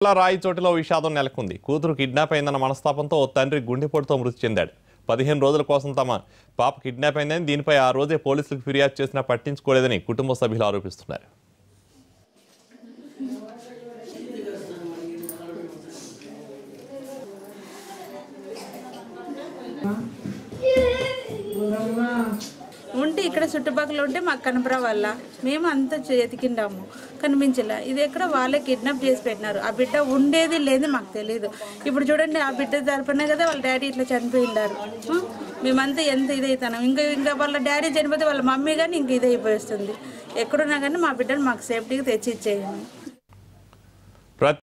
రాయి చోటిలో విషాదం నెలకొంది కూతురు కిడ్నాప్ అయిందన్న మనస్తాపంతో ఓ తండ్రి గుండెపోటుతో మృతి చెందాడు పదిహేను రోజుల కోసం తమ పాప కిడ్నాప్ అయిందని దీనిపై ఆ రోజే పోలీసులకు ఫిర్యాదు చేసినా పట్టించుకోలేదని కుటుంబ సభ్యులు ఆరోపిస్తున్నారు ఉంటే ఇక్కడ చుట్టుపక్కల ఉంటే మాకు కనపరా వల్ల మేము అంతా ఎతికిండాము కనిపించలే ఇది ఎక్కడ వాళ్ళే కిడ్నాప్ చేసి పెట్టినారు ఆ బిడ్డ ఉండేది లేదు మాకు తెలియదు ఇప్పుడు చూడండి ఆ బిడ్డ తరపునే కదా వాళ్ళ డాడీ ఇట్లా చనిపోయిండారు ఆ? మేమంతా ఎంత ఇదవుతున్నాం ఇంకా ఇంకా వాళ్ళ డాడీ చనిపోతే వాళ్ళ మమ్మీ కానీ ఇంక ఇదైపోతుంది ఎక్కడున్నా కానీ మా బిడ్డను మాకు సేఫ్టీగా తెచ్చి ఇచ్చేయండి